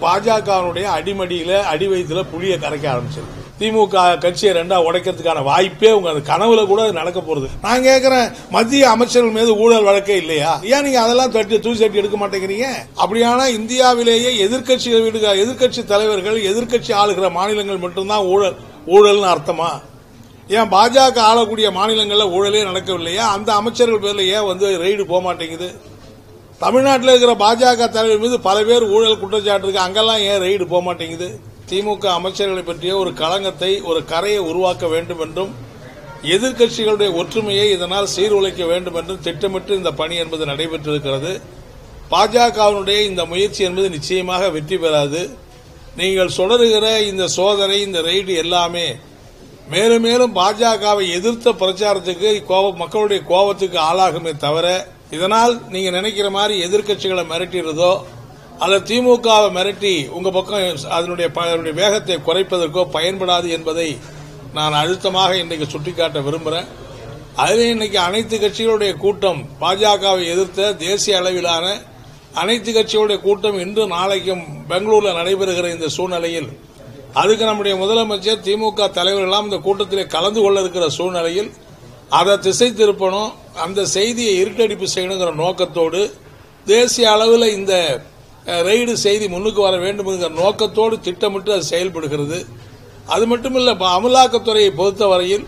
பாஜகவினுடைய அடிமடியில அடி வயிற்றுல புளிய கரைக்க ஆரம்பிச்சிருக்கு திமுக கட்சியை ரெண்டா உடைக்கிறதுக்கான வாய்ப்பே உங்க அது கனவுல கூட அது நடக்க போறது நான் கேட்கிறேன் மத்திய அமைச்சர்கள் மீது ஊழல் வழக்கே இல்லையா ஏன் நீங்க அதெல்லாம் தட்டி தூசி தட்டி எடுக்க மாட்டேங்கிறீங்க அப்படியானா இந்தியாவிலேயே எதிர்க்கட்சிகள் வீடுக எதிர்க்கட்சி தலைவர்கள் எதிர்க்கட்சி ஆளுகிற மாநிலங்கள் மட்டும்தான் ஊழல் ஊழல்னு அர்த்தமா ஏன் பாஜக ஆளக்கூடிய மாநிலங்கள்ல ஊழலே நடக்கவில்லையா அந்த அமைச்சர்கள் பேர்ல ஏன் வந்து ரெய்டு போக மாட்டேங்குது தமிழ்நாட்டில் இருக்கிற பாஜக தலைவர் மீது பல பேர் ஊழல் குற்றச்சாட்டு இருக்கு அங்கெல்லாம் ஏன் ரெய்டு போக மாட்டேங்குது திமுக அமைச்சர்களை பற்றிய ஒரு களங்கத்தை ஒரு கரையை உருவாக்க வேண்டும் என்றும் எதிர்க்கட்சிகளுடைய ஒற்றுமையை இதனால் சீர்குலைக்க வேண்டும் என்றும் திட்டமிட்டு இந்த பணி என்பது நடைபெற்றிருக்கிறது பாஜகவினுடைய இந்த முயற்சி என்பது நிச்சயமாக வெற்றி பெறாது நீங்கள் தொடருகிற இந்த சோதனை இந்த ரெய்டு எல்லாமே மேலும் மேலும் பாஜகவை எதிர்த்த பிரச்சாரத்துக்கு கோப- மக்களுடைய கோபத்துக்கு ஆளாகுமே தவிர இதனால் நீங்க நினைக்கிற மாதிரி எதிர்க்கட்சிகளை மிரட்டிறதோ அல்லது திமுகவை மிரட்டி உங்க பக்கம் அதனுடைய ப- அதனுடைய வேகத்தை குறைப்பதற்கோ பயன்படாது என்பதை நான் அழுத்தமாக இன்றைக்கு சுட்டிக்காட்ட விரும்புகிறேன் அதிலே இன்னைக்கு அனைத்து கட்சிகளுடைய கூட்டம் பாஜகவை எதிர்த்த தேசிய அளவிலான அனைத்து கட்சிகளுடைய கூட்டம் இன்று நாளைக்கும் பெங்களூர்ல நடைபெறுகிற இந்த சூழ்நிலையில் அதுக்கு நம்முடைய முதலமைச்சர் திமுக தலைவர்கள் எல்லாம் இந்த கூட்டத்திலே கலந்து கொள்ள இருக்கிற சூழ்நிலையில் அதை திசை திருப்பணும் அந்த செய்தியை இருட்டடிப்பு செய்யணுங்கிற நோக்கத்தோடு தேசிய அளவில் இந்த அஹ், ரெய்டு செய்தி முன்னுக்கு வர வேண்டும் என்கிற நோக்கத்தோடு திட்டமிட்டு அது செயல்படுகிறது அது மட்டுமல்ல ப- அமலாக்கத்துறையை பொறுத்தவரையில்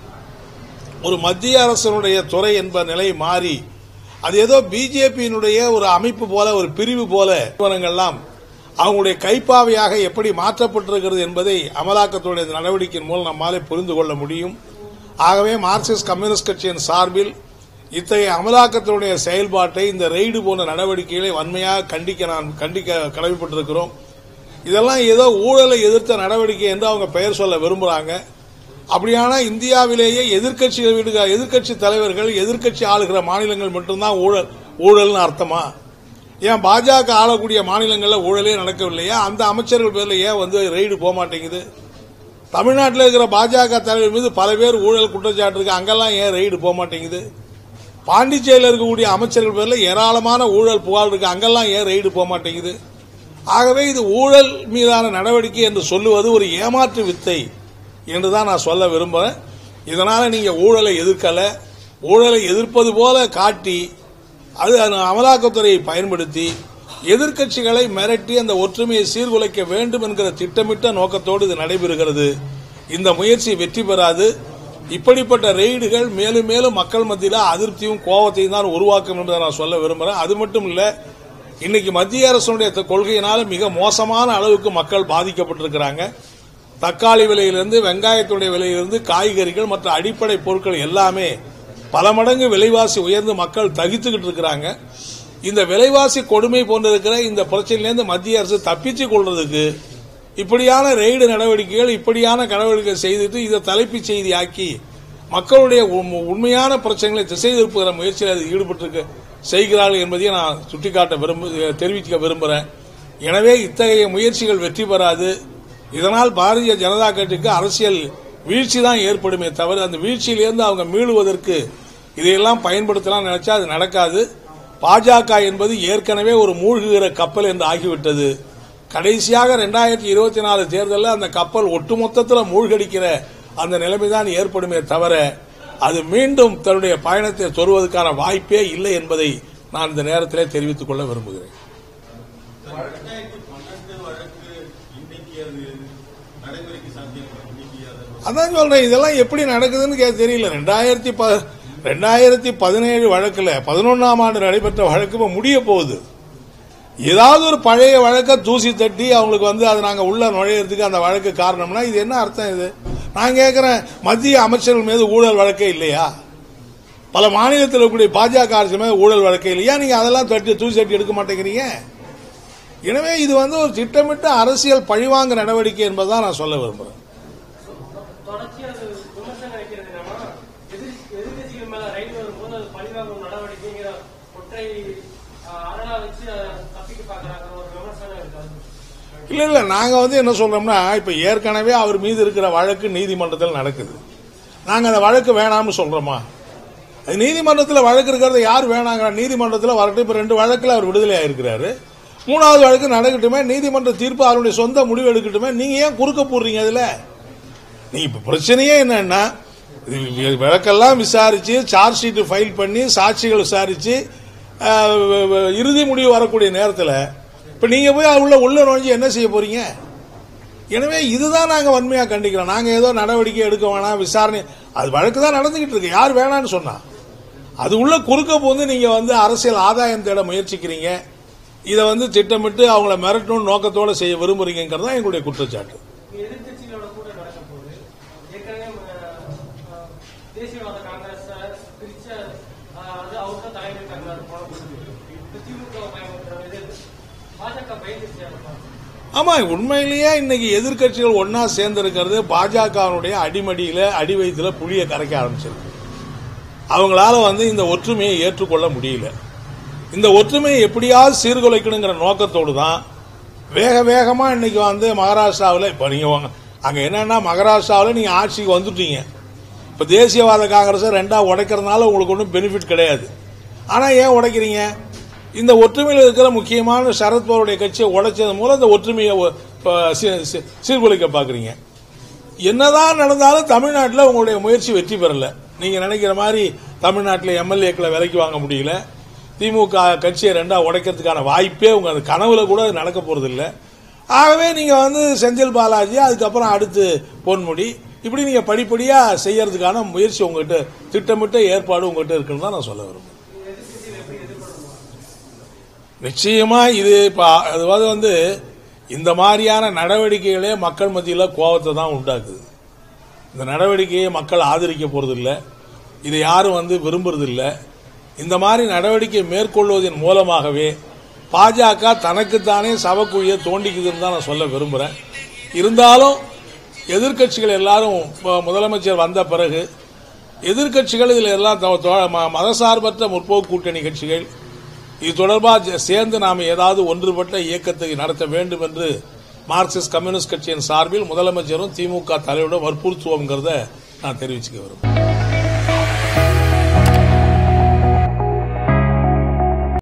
ஒரு மத்திய அரசனுடைய துறை என்ப நிலை மாறி அது ஏதோ பிஜேபியினுடைய ஒரு அமைப்பு போல ஒரு பிரிவு போல நிறுவனங்கள்லாம் அவங்களுடைய கைப்பாவையாக எப்படி மாற்றப்பட்டிருக்கிறது என்பதை அமலாக்கத்துடைய நடவடிக்கையின் மூலம் நம்மாலே புரிந்து கொள்ள முடியும் ஆகவே மார்க்சிஸ்ட் கம்யூனிஸ்ட் கட்சியின் சார்பில் இத்தகைய அமலாக்கத்தினுடைய செயல்பாட்டை இந்த ரெய்டு போன்ற நடவடிக்கைகளை வன்மையாக கண்டிக்க நான் கண்டிக்க கடமைப்பட்டிருக்கிறோம் இதெல்லாம் ஏதோ ஊழலை எதிர்த்த நடவடிக்கை என்று அவங்க பெயர் சொல்ல விரும்புறாங்க அப்படியானா இந்தியாவிலேயே எதிர்க்கட்சிகள் வீடுக எதிர்க்கட்சி தலைவர்கள் எதிர்க்கட்சி ஆளுகிற மாநிலங்கள் மட்டும்தான் ஊழல் ஊழல்னு அர்த்தமா ஏன் பாஜக ஆளக்கூடிய மாநிலங்கள்ல ஊழலே நடக்கவில்லையா அந்த அமைச்சர்கள் பேர்ல ஏன் வந்து ரெய்டு போக மாட்டேங்குது தமிழ்நாட்டில் இருக்கிற பாஜக தலைவர் மீது பல பேர் ஊழல் குற்றச்சாட்டு இருக்கு அங்கெல்லாம் ஏன் ரெய்டு போக மாட்டேங்குது பாண்டிச்சேரியில் இருக்கக்கூடிய அமைச்சர்கள் பேர்ல ஏராளமான ஊழல் புகார் இருக்கு அங்கெல்லாம் ஏன் ரெய்டு போக மாட்டேங்குது ஆகவே இது ஊழல் மீதான நடவடிக்கை என்று சொல்லுவது ஒரு ஏமாற்று வித்தை என்று தான் நான் சொல்ல விரும்புறேன் இதனால நீங்க ஊழலை எதிர்க்கல ஊழலை எதிர்ப்பது போல காட்டி அது அந்த அமலாக்கத்துறையை பயன்படுத்தி எதிர்க்கட்சிகளை மிரட்டி அந்த ஒற்றுமையை சீர்குலைக்க வேண்டும் என்கிற திட்டமிட்ட நோக்கத்தோடு இது நடைபெறுகிறது இந்த முயற்சி வெற்றி பெறாது இப்படிப்பட்ட ரெய்டுகள் மேலும் மேலும் மக்கள் மத்தியில் அதிருப்தியும் கோபத்தையும் தான் உருவாக்கும் என்று நான் சொல்ல விரும்புகிறேன் அது மட்டும் இல்ல இன்னைக்கு மத்திய அரசுடைய த- கொள்கையினால மிக மோசமான அளவுக்கு மக்கள் பாதிக்கப்பட்டிருக்கிறாங்க தக்காளி விலையிலிருந்து வெங்காயத்துடைய விலையிலிருந்து காய்கறிகள் மற்ற அடிப்படை பொருட்கள் எல்லாமே பல மடங்கு விலைவாசி உயர்ந்து மக்கள் தகித்துக்கிட்டு இருக்கிறாங்க இந்த விலைவாசி கொடுமை போன்றிருக்கிற இந்த பிரச்சனையிலிருந்து மத்திய அரசு தப்பிச்சு கொள்றதுக்கு இப்படியான ரெய்டு நடவடிக்கைகள் இப்படியான நடவடிக்கைகள் செய்துட்டு இதை தலைப்புச் செய்தியாக்கி மக்களுடைய உண்ம- உண்மையான பிரச்சனைகளை திசை திருப்புகிற முயற்சியில் அது ஈடுபட்டிருக்க செய்கிறார்கள் என்பதையும் நான் சுட்டிக்காட்ட விரும்பு தெரிவிக்க விரும்புகிறேன் எனவே இத்தகைய முயற்சிகள் வெற்றி பெறாது இதனால் பாரதிய ஜனதா கட்சிக்கு அரசியல் வீழ்ச்சி தான் ஏற்படுமே தவிர அந்த வீழ்ச்சியிலிருந்து அவங்க மீளுவதற்கு இதையெல்லாம் பயன்படுத்தலாம் நினைச்சா அது நடக்காது பாஜக என்பது ஏற்கனவே ஒரு மூழ்குகிற கப்பல் என்று ஆகிவிட்டது கடைசியாக ரெண்டாயிரத்தி இருபத்தி நாலு தேர்தலில் அந்த கப்பல் ஒட்டுமொத்தத்தில் மூழ்கடிக்கிற அந்த நிலைமைதான் ஏற்படுமே தவிர அது மீண்டும் தன்னுடைய பயணத்தை தொடர்வதற்கான வாய்ப்பே இல்லை என்பதை நான் இந்த நேரத்திலே தெரிவித்துக் கொள்ள விரும்புகிறேன் ரெண்டாயிரத்தி பன்னெண்டு வழக்கு இன்னைக்கு அது நடைமுறைக்கு சாத்தியம் இன்னைக்கு அதை அதான் சொல்றேன் இதெல்லாம் எப்படி நடக்குதுன்னு கே- தெரியல ரெண்டாயிரத்தி ப ரெண்டாயிரத்தி பதினேழு வழக்குல பதினொன்னாம் ஆண்டு நடைபெற்ற வழக்கு இப்ப முடிய போகுது ஏதாவது ஒரு பழைய வழக்க தூசி தட்டி அவங்களுக்கு வந்து அது நாங்க உள்ள நுழையிறதுக்கு அந்த வழக்கு காரணம்னா இது என்ன அர்த்தம் இது நான் கேட்கிறேன் மத்திய அமைச்சர்கள் மீது ஊழல் வழக்கே இல்லையா பல மாநிலத்தில் இருக்கக்கூடிய பாஜக அரசு மீது ஊழல் வழக்கே இல்லையா நீங்க அதெல்லாம் தட்டி தூசி தட்டி எடுக்க மாட்டேங்கிறீங்க எனவே இது வந்து ஒரு திட்டமிட்ட அரசியல் பழிவாங்க நடவடிக்கை என்பதுதான் நான் சொல்ல விரும்புறேன் தொடர்ச்சியா அது விமர்சனம் வைக்கிறது என்னன்னா எதிர் எதிர்கட்சிகள் மேல ரைடு வரும்போது அது பழிவாங்கும் நடவடிக்கைங்கிற ஒற்றை ஆஹ், அரணா வச்சு அதை தப்பிக்க பாக்குறாங்க ஒரு விமர்சனம் இருக்காது இல்ல இல்ல நாங்க வந்து என்ன சொல்றோம்னா இப்ப ஏற்கனவே அவர் மீது இருக்கிற வழக்கு நீதிமன்றத்தில் நடக்குது நாங்க அந்த வழக்கு வேணாம்னு சொல்றோமா அது நீதிமன்றத்தில் வழக்கு இருக்கிறத யார் வேணாங்க நீதிமன்றத்தில் வரட்டும் இப்ப ரெண்டு வழக்குல அவர் விடுதலை ஆயிருக்கிறாரு மூணாவது வழக்கு நடக்கட்டுமே நீதிமன்ற தீர்ப்பு அவருடைய சொந்த முடிவு எடுக்கட்டுமே நீங்க ஏன் குறுக்க போடுறீங்க அதுல நீ இப்ப பிரச்சனையே என்னன்னா இது வழக்கெல்லாம் விசாரிச்சு சார்ஜ் ஷீட் ஃபைல் பண்ணி சாட்சிகள் விசாரிச்சு அஹ், வ- வ- இறுதி முடிவு வரக்கூடிய நேரத்தில் இப்ப நீங்க போய் அது உள்ள உள்ள நுழைஞ்சு என்ன செய்ய போறீங்க எனவே இதுதான் நாங்க வன்மையா கண்டிக்கிறோம் நாங்க ஏதோ நடவடிக்கை எடுக்க வேணாம் விசாரணை அது வழக்கு தான் நடந்துகிட்டு இருக்கு யார் வேணாம்னு சொன்னா அது உள்ள குறுக்க போந்து நீங்க வந்து அரசியல் ஆதாயம் தேட முயற்சிக்கிறீங்க இதை வந்து திட்டமிட்டு அவங்கள மிரட்டணும் நோக்கத்தோட செய்ய விரும்புறீங்கிறது தான் எங்களுடைய குற்றச்சாட்டு எதிர்கட்சிகளோட கூட நடக்க போகுது ஏற்கனவே அஹ், அஹ், தேசியவாத காங்கிரஸ் பிரிச்ச அஹ், அது அவங்க தான் தலைமை தாங்கினார் போன போது இப்ப திமுக பயன்படுத்துறாங்க இது பாஜக பயந்துச்சு அதை பார்த்து. ஆமா உண்மையிலேயே இன்னைக்கு எதிர்க்கட்சிகள் ஒன்னா சேர்ந்து இருக்கிறது பாஜகவினுடைய அடிமடியில அடி வயிற்றுல புளிய கரைக்க ஆரம்பிச்சிருக்கு அவங்களால வந்து இந்த ஒற்றுமையை ஏற்றுக்கொள்ள முடியல இந்த ஒற்றுமையை எப்படியாவது சீர்குலைக்கணுங்கிற நோக்கத்தோடு தான் வேக வேகமா இன்னைக்கு வந்து மகாராஷ்டிராவில் இப்ப நீங்க வாங்க- அங்க என்னன்னா மகாராஷ்டிராவில் நீங்க ஆட்சிக்கு வந்துட்டீங்க இப்ப தேசியவாத காங்கிரஸ் ரெண்டா உடைக்கிறதுனால உங்களுக்கு ஒன்றும் பெனிஃபிட் கிடையாது ஆனா ஏன் உடைக்கிறீங்க இந்த ஒற்றுமையில் இருக்கிற முக்கியமான சரத்பவருடைய கட்சியை உடைச்சது மூலம் இந்த ஒற்றுமையை ஒ- ப- சீ- சீ- சீர்குலைக்க பாக்குறீங்க என்னதான் நடந்தாலும் தமிழ்நாட்டில் உங்களுடைய முயற்சி வெற்றி பெறல நீங்க நினைக்கிற மாதிரி தமிழ்நாட்டில் எம்எல்ஏக்களை விலைக்கு வாங்க முடியல திமுக கட்சியை ரெண்டா உடைக்கிறதுக்கான வாய்ப்பே உங்க அது கனவுல கூட அது நடக்க போறது இல்ல ஆகவே நீங்க வந்து செந்தில் பாலாஜி அதுக்கப்புறம் அடுத்து பொன்முடி இப்படி நீங்க படிப்படியா செய்யறதுக்கான முயற்சி உங்ககிட்ட திட்டமிட்ட ஏற்பாடு உங்ககிட்ட இருக்குன்னு தான் நான் சொல்ல விரும்புறேன் நிச்சயமா இது இப்ப அதாவது வந்து இந்த மாதிரியான நடவடிக்கைகளே மக்கள் மத்தியில் கோபத்தை தான் உண்டாக்குது இந்த நடவடிக்கையை மக்கள் ஆதரிக்க போறது இல்ல இதை யாரும் வந்து விரும்புறது இல்ல இந்த மாதிரி நடவடிக்கை மேற்கொள்வதன் மூலமாகவே பாஜக தனக்குத்தானே சவக்குழியை தோண்டிக்குதுன்னு தான் நான் சொல்ல விரும்புறேன் இருந்தாலும் எதிர்க்கட்சிகள் எல்லாரும் இப்ப முதலமைச்சர் வந்த பிறகு எதிர்க்கட்சிகள் இதில் எல்லாம் தோ- தோ- ம- மதசார்பற்ற முற்போக்கு கூட்டணி கட்சிகள் இது தொடர்பாக சேர்ந்து நாம் ஏதாவது ஒன்றுபட்ட இயக்கத்தை நடத்த வேண்டும் என்று மார்க்சிஸ்ட் கம்யூனிஸ்ட் கட்சியின் சார்பில் முதலமைச்சரும் திமுக தலைவரும் வற்புறுத்துவோங்கிறத நான் தெரிவிச்சுக்க விரும்புகிறேன்